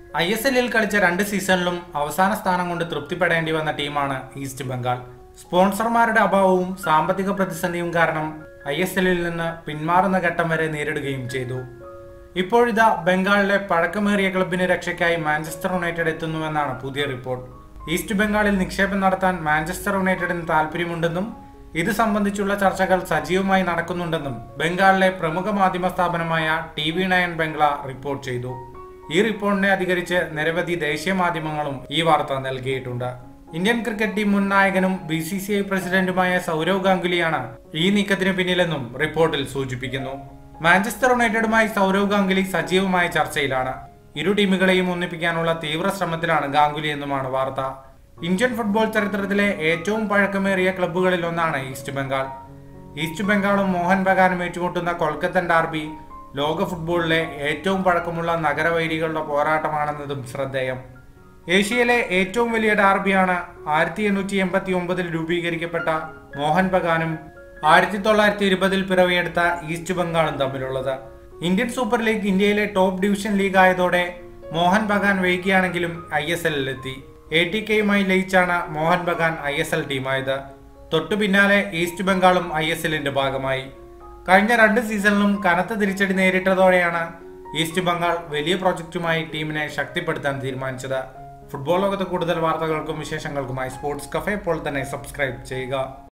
I S എല്ലിൽ കളിച്ച രണ്ട് സീസണിലും അവസാന സ്ഥാനം കൊണ്ട് തൃപ്തിപ്പെടേണ്ടി വന്ന ടീമാണ് ഈസ്റ്റ് ബംഗാൾ സ്പോൺസർമാരുടെ അഭാവവും സാമ്പത്തിക പ്രതിസന്ധിയും കാരണം ഐ എസ് എല്ലിൽ നിന്ന് പിന്മാറുന്ന ഘട്ടം വരെ നേരിടുകയും ചെയ്തു ഇപ്പോഴിതാ ബംഗാളിലെ പഴക്കമേറിയ ക്ലബിന് രക്ഷയ്ക്കായി മാഞ്ചസ്റ്റർ യുണൈറ്റഡ് എത്തുന്നുവെന്നാണ് പുതിയ റിപ്പോർട്ട് ഈസ്റ്റ് ബംഗാളിൽ നിക്ഷേപം നടത്താൻ മാഞ്ചസ്റ്റർ യുണൈറ്റഡിന് താല്പര്യമുണ്ടെന്നും ഇത് സംബന്ധിച്ചുള്ള ചർച്ചകൾ സജീവമായി നടക്കുന്നുണ്ടെന്നും ബംഗാളിലെ പ്രമുഖ മാധ്യമ സ്ഥാപനമായ T V nine Bangla report ചെയ്തു ഈ റിപ്പോർട്ടിനെ അധികരിച്ച് നിരവധി ദേശീയ മാധ്യമങ്ങളും ഈ വാർത്ത നൽകിയിട്ടുണ്ട് ഇന്ത്യൻ ക്രിക്കറ്റ് ടീം മുൻ നായകനും ബി സി സി ഐ പ്രസിഡന്റുമായ സൗരവ് ഗാംഗുലിയാണ് ഈ നീക്കത്തിന് പിന്നിലെന്നും റിപ്പോർട്ടിൽ സൂചിപ്പിക്കുന്നു മാഞ്ചസ്റ്റർ യുണൈറ്റഡുമായി സൗരവ് ഗാംഗുലി സജീവമായ ചർച്ചയിലാണ് ഇരു ടീമുകളെയും ഒന്നിപ്പിക്കാനുള്ള തീവ്ര ശ്രമത്തിലാണ് ഗാംഗുലി എന്നുമാണ് വാർത്ത ഇന്ത്യൻ ഫുട്ബോൾ ചരിത്രത്തിലെ ഏറ്റവും പഴക്കമേറിയ ക്ലബ്ബുകളിൽ ഒന്നാണ് ഈസ്റ്റ് ബംഗാൾ ഈസ്റ്റ് ബംഗാളും മോഹൻ ബഗാനും ഏറ്റുമുട്ടുന്ന കൊൽക്കത്തൻ ഡാർബി ലോക ഫുട്ബോളിലെ ഏറ്റവും പഴക്കമുള്ള നഗരവൈരികളുടെ പോരാട്ടമാണെന്നതും ശ്രദ്ധേയം ഏഷ്യയിലെ ഏറ്റവും വലിയ ഡാർബിയാണ് ആയിരത്തി എണ്ണൂറ്റി എൺപത്തി ഒമ്പതിൽ രൂപീകരിക്കപ്പെട്ട മോഹൻ ബഗാനും ആയിരത്തി തൊള്ളായിരത്തി ഇരുപതിൽ പിറവിയെടുത്ത ഈസ്റ്റ് ബംഗാളും തമ്മിലുള്ളത് ഇന്ത്യൻ സൂപ്പർ ലീഗ് ഇന്ത്യയിലെ ടോപ്പ് ഡിവിഷൻ ലീഗ് ആയതോടെ മോഹൻ ബഗാൻ വൈകിയാണെങ്കിലും ഐ എസ് എല്ലിലെത്തി എ ടി കെയുമായി ലയിച്ചാണ് Mohan Bagan I S L ടീമായത് തൊട്ടു പിന്നാലെ ഈസ്റ്റ് ബംഗാളും ഐ എസ് എല്ലിന്റെ ഭാഗമായി കഴിഞ്ഞ രണ്ട് സീസണിലും കനത്ത തിരിച്ചടി നേരിട്ടതോടെയാണ് ഈസ്റ്റ് ബംഗാൾ വലിയ പ്രോജക്റ്റുമായി ടീമിനെ ശക്തിപ്പെടുത്താൻ തീരുമാനിച്ചത് ഫുട്ബോൾ ലോകത്ത് കൂടുതൽ വാർത്തകൾക്കും വിശേഷങ്ങൾക്കുമായി സ്പോർട്സ് കഫേ ഇപ്പോൾ തന്നെ സബ്സ്ക്രൈബ് ചെയ്യുക